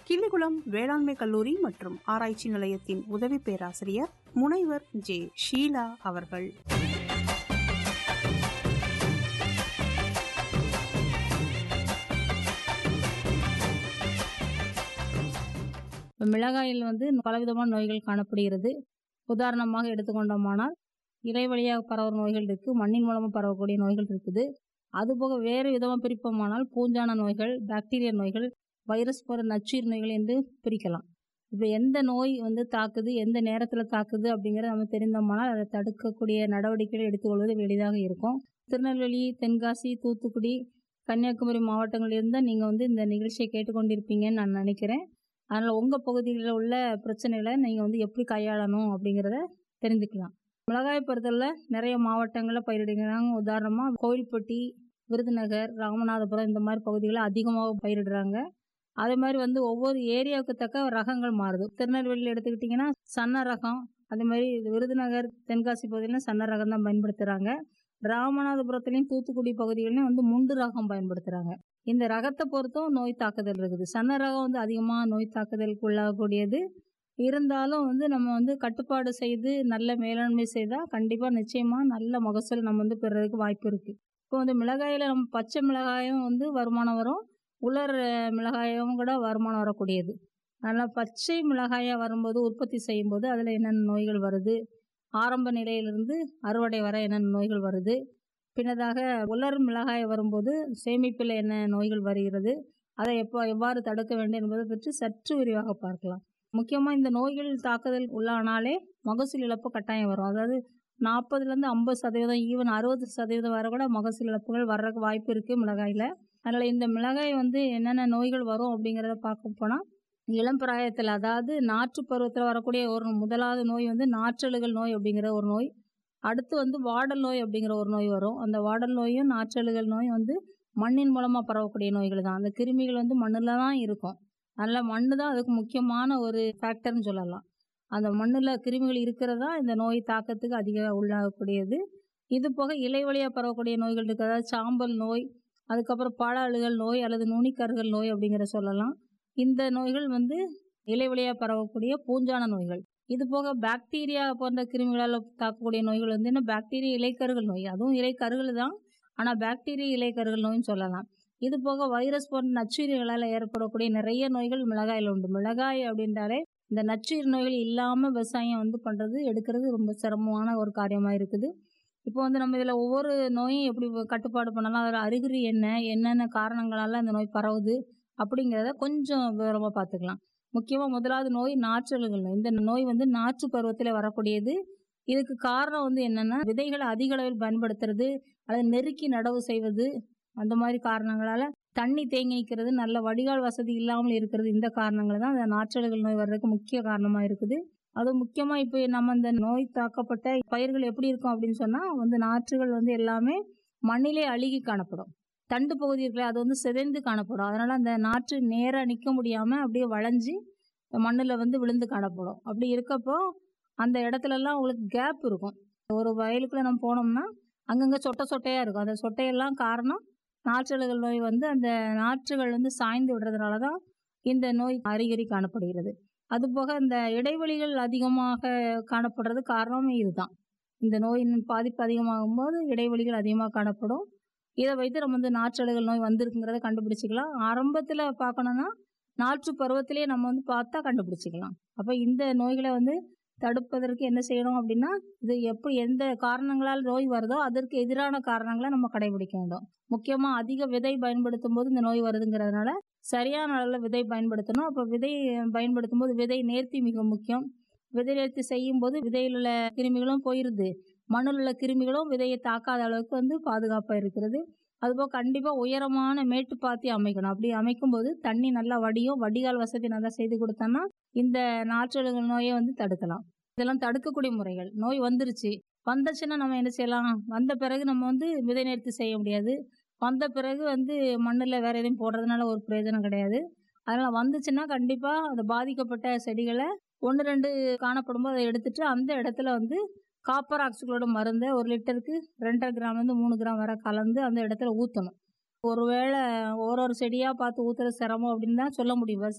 கிள்ளிகுளம் வேளாண்மை கல்லூரி மற்றும் ஆராய்ச்சி நிலையத்தின் உதவி பேராசிரியர் முனைவர் ஜே ஷீலா அவர்கள் இப்போ மிளகாயில் வந்து பலவிதமான நோய்கள் காணப்படுகிறது உதாரணமாக எடுத்துக்கொண்டோமானால் இலை வழியாக பரவும் நோய்கள் இருக்குது மண்ணின் மூலமாக பரவக்கூடிய நோய்கள் இருக்குது அதுபோக வேறு விதமாக பிரிப்போமானால் பூஞ்சான நோய்கள் பாக்டீரியா நோய்கள் வைரஸ் போன்ற நச்சுயிர் நோய்கள் என்று பிரிக்கலாம் இப்போ எந்த நோய் வந்து தாக்குது எந்த நேரத்தில் தாக்குது அப்படிங்கிறத நம்ம தெரிந்தோமானால் அதை தடுக்கக்கூடிய நடவடிக்கைகள் எடுத்துக்கொள்வது எளிதாக இருக்கும் திருநெல்வேலி தென்காசி தூத்துக்குடி கன்னியாகுமரி மாவட்டங்களில் இருந்தால் நீங்கள் வந்து இந்த நிகழ்ச்சியை கேட்டுக்கொண்டிருப்பீங்கன்னு நான் நினைக்கிறேன் அதனால் உங்கள் பகுதிகளில் உள்ள பிரச்சனைகளை நீங்கள் வந்து எப்படி கையாளணும் அப்படிங்கிறத தெரிஞ்சுக்கலாம் மிளகாய் பொறுத்தவரை நிறைய மாவட்டங்களில் பயிரிடுகிறாங்க உதாரணமாக கோவில்பட்டி விருதுநகர் ராமநாதபுரம் இந்த மாதிரி பகுதிகளில் அதிகமாக பயிரிடுறாங்க அதே மாதிரி வந்து ஒவ்வொரு ஏரியாவுக்கு தக்க ரகங்கள் மாறுது திருநெல்வேலியில் எடுத்துக்கிட்டிங்கன்னா சன்ன ரகம் அதே மாதிரி விருதுநகர் தென்காசி பகுதியிலும் சன்ன ரகம் தான் பயன்படுத்துகிறாங்க ராமநாதபுரத்துலேயும் தூத்துக்குடி பகுதிகளிலும் வந்து முண்டு ரகம் பயன்படுத்துகிறாங்க இந்த ரகத்தை பொறுத்தும் நோய் தாக்குதல் இருக்குது சன்ன ரகம் வந்து அதிகமாக நோய் தாக்குதலுக்கு உள்ளாகக்கூடியது இருந்தாலும் வந்து நம்ம வந்து கட்டுப்பாடு செய்து நல்ல மேலாண்மை செய்தால் கண்டிப்பாக நிச்சயமாக நல்ல மகசூல் நம்ம வந்து பெறுறதுக்கு வாய்ப்பு இருக்குது இப்போ வந்து மிளகாயில் நம்ம பச்சை மிளகாயும் வந்து வருமானம் வரும் உலர் மிளகாயும் கூட வருமானம் வரக்கூடியது அதனால் பச்சை மிளகாயாக வரும்போது உற்பத்தி செய்யும்போது அதில் என்னென்ன நோய்கள் வருது ஆரம்ப நிலையிலிருந்து அறுவடை வர என்னென்ன நோய்கள் வருது பின்னதாக உலர் மிளகாய் வரும்போது சேமிப்பில் என்ன நோய்கள் வருகிறது அதை எப்போ எவ்வாறு தடுக்க வேண்டும் என்பதை பற்றி சற்று விரிவாக பார்க்கலாம் முக்கியமாக இந்த நோய்கள் தாக்குதல் உள்ளானாலே மகசூல் இழப்பு கட்டாயம் வரும் அதாவது நாற்பதுலேருந்து ஐம்பது சதவீதம் ஈவன் அறுபது சதவீதம் வரை கூட மகசூல் இழப்புகள் வர்றதுக்கு வாய்ப்பு இருக்குது மிளகாயில் அதனால் இந்த மிளகாய் வந்து என்னென்ன நோய்கள் வரும் அப்படிங்கிறத பார்க்க போனால் இளம் பிராயத்தில் அதாவது நாற்று பருவத்தில் வரக்கூடிய ஒரு முதலாவது நோய் வந்து நாற்றழுகல் நோய் அப்படிங்கிற ஒரு நோய் அடுத்து வந்து வாடல் நோய் அப்படிங்கிற ஒரு நோய் வரும் அந்த வாடல் நோயும் நாற்றழுகல் நோயும் வந்து மண்ணின் மூலமாக பரவக்கூடிய நோய்கள் தான் அந்த கிருமிகள் வந்து மண்ணில் தான் இருக்கும் அதனால் மண் தான் அதுக்கு முக்கியமான ஒரு ஃபேக்டர்னு சொல்லலாம் அந்த மண்ணில் கிருமிகள் இருக்கிறதா இந்த நோய் தாக்கத்துக்கு அதிக உள்ளாகக்கூடியது இது போக இலை வழியாக பரவக்கூடிய நோய்கள் இருக்குது அதாவது சாம்பல் நோய் அதுக்கப்புறம் பால அழுகல் நோய் அல்லது நுனிக்கருகல் நோய் அப்படிங்கிற சொல்லலாம் இந்த நோய்கள் வந்து இலை வழியாக பரவக்கூடிய பூஞ்சான நோய்கள் இது போக பாக்டீரியா போன்ற கிருமிகளால் தாக்கக்கூடிய நோய்கள் வந்து என்ன பாக்டீரியா இலைக்கருகள் நோய் அதுவும் இலைக்கருகள் தான் ஆனால் பாக்டீரியா இலைக்கருகள் நோய்னு சொல்லலாம் இது போக வைரஸ் போன்ற நச்சுயிரிகளால் ஏற்படக்கூடிய நிறைய நோய்கள் மிளகாயில் உண்டு மிளகாய் அப்படின்றாலே இந்த நச்சுயிர் நோய்கள் இல்லாமல் விவசாயம் வந்து பண்ணுறது எடுக்கிறது ரொம்ப சிரமமான ஒரு காரியமாக இருக்குது இப்போ வந்து நம்ம இதில் ஒவ்வொரு நோயும் எப்படி கட்டுப்பாடு பண்ணலாம் அதில் அறிகுறி என்ன என்னென்ன காரணங்களால் அந்த நோய் பரவுது அப்படிங்கிறத கொஞ்சம் விவரமாக பார்த்துக்கலாம் முக்கியமாக முதலாவது நோய் நாற்றலுகள் நோய் இந்த நோய் வந்து நாற்று பருவத்தில் வரக்கூடியது இதுக்கு காரணம் வந்து என்னென்னா விதைகளை அதிக அளவில் பயன்படுத்துறது அதை நெருக்கி நடவு செய்வது அந்த மாதிரி காரணங்களால் தண்ணி தேங்கி நிற்கிறது நல்ல வடிகால் வசதி இல்லாமல் இருக்கிறது இந்த காரணங்கள் தான் அந்த நாற்றலுகள் நோய் வர்றதுக்கு முக்கிய காரணமாக இருக்குது அது முக்கியமாக இப்போ நம்ம இந்த நோய் தாக்கப்பட்ட பயிர்கள் எப்படி இருக்கும் அப்படின்னு சொன்னால் வந்து நாற்றுகள் வந்து எல்லாமே மண்ணிலே அழுகி காணப்படும் தண்டு பகுதி இருக்குல்ல அது வந்து சிதைந்து காணப்படும் அதனால் அந்த நாற்று நேராக நிற்க முடியாமல் அப்படியே வளைஞ்சி மண்ணில் வந்து விழுந்து காணப்படும் அப்படி இருக்கப்போ அந்த இடத்துலலாம் உங்களுக்கு கேப் இருக்கும் ஒரு வயலுக்குள்ளே நம்ம போனோம்னா அங்கங்கே சொட்டை சொட்டையாக இருக்கும் அந்த சொட்டையெல்லாம் காரணம் நாற்றலுகள் நோய் வந்து அந்த நாற்றுகள் வந்து சாய்ந்து விடுறதுனால தான் இந்த நோய் அறிகுறி காணப்படுகிறது அதுபோக இந்த இடைவெளிகள் அதிகமாக காணப்படுறது காரணமே இதுதான் இந்த நோயின் பாதிப்பு அதிகமாகும் போது இடைவெளிகள் அதிகமாக காணப்படும் இதை வைத்து நம்ம வந்து நாற்றலுகள் நோய் வந்திருக்குங்கிறத கண்டுபிடிச்சிக்கலாம் ஆரம்பத்தில் பார்க்கணுன்னா நாற்று பருவத்திலே நம்ம வந்து பார்த்தா கண்டுபிடிச்சிக்கலாம் அப்போ இந்த நோய்களை வந்து தடுப்பதற்கு என்ன செய்யணும் அப்படின்னா இது எப்படி எந்த காரணங்களால் நோய் வருதோ அதற்கு எதிரான காரணங்களை நம்ம கடைபிடிக்க வேண்டும் முக்கியமாக அதிக விதை பயன்படுத்தும் போது இந்த நோய் வருதுங்கிறதுனால சரியான அளவில் விதை பயன்படுத்தணும் அப்போ விதை பயன்படுத்தும் போது விதை நேர்த்தி மிக முக்கியம் விதை நேர்த்தி செய்யும் போது விதையில் உள்ள கிருமிகளும் போயிடுது மண்ணில் உள்ள கிருமிகளும் விதையை தாக்காத அளவுக்கு வந்து பாதுகாப்பாக இருக்கிறது அதுபோக கண்டிப்பாக உயரமான மேட்டுப்பாத்தி அமைக்கணும் அப்படி அமைக்கும்போது தண்ணி நல்லா வடியும் வடிகால் வசதி நல்லா செய்து கொடுத்தோன்னா இந்த நாற்றலுகள் நோயை வந்து தடுக்கலாம் இதெல்லாம் தடுக்கக்கூடிய முறைகள் நோய் வந்துருச்சு வந்துச்சுன்னா நம்ம என்ன செய்யலாம் வந்த பிறகு நம்ம வந்து விதை நேர்த்தி செய்ய முடியாது வந்த பிறகு வந்து மண்ணில் வேறு எதுவும் போடுறதுனால ஒரு பிரயோஜனம் கிடையாது அதனால் வந்துச்சுன்னா கண்டிப்பாக அந்த பாதிக்கப்பட்ட செடிகளை ஒன்று ரெண்டு காணப்படும் போது அதை எடுத்துட்டு அந்த இடத்துல வந்து காப்பர் ஆக்சிகளோட மருந்தை ஒரு லிட்டருக்கு ரெண்டரை கிராம்லேருந்து மூணு கிராம் வரை கலந்து அந்த இடத்துல ஊற்றணும் ஒருவேளை ஒரு ஒரு செடியாக பார்த்து ஊற்றுறது சிரமம் அப்படின்னு தான் சொல்ல முடியும்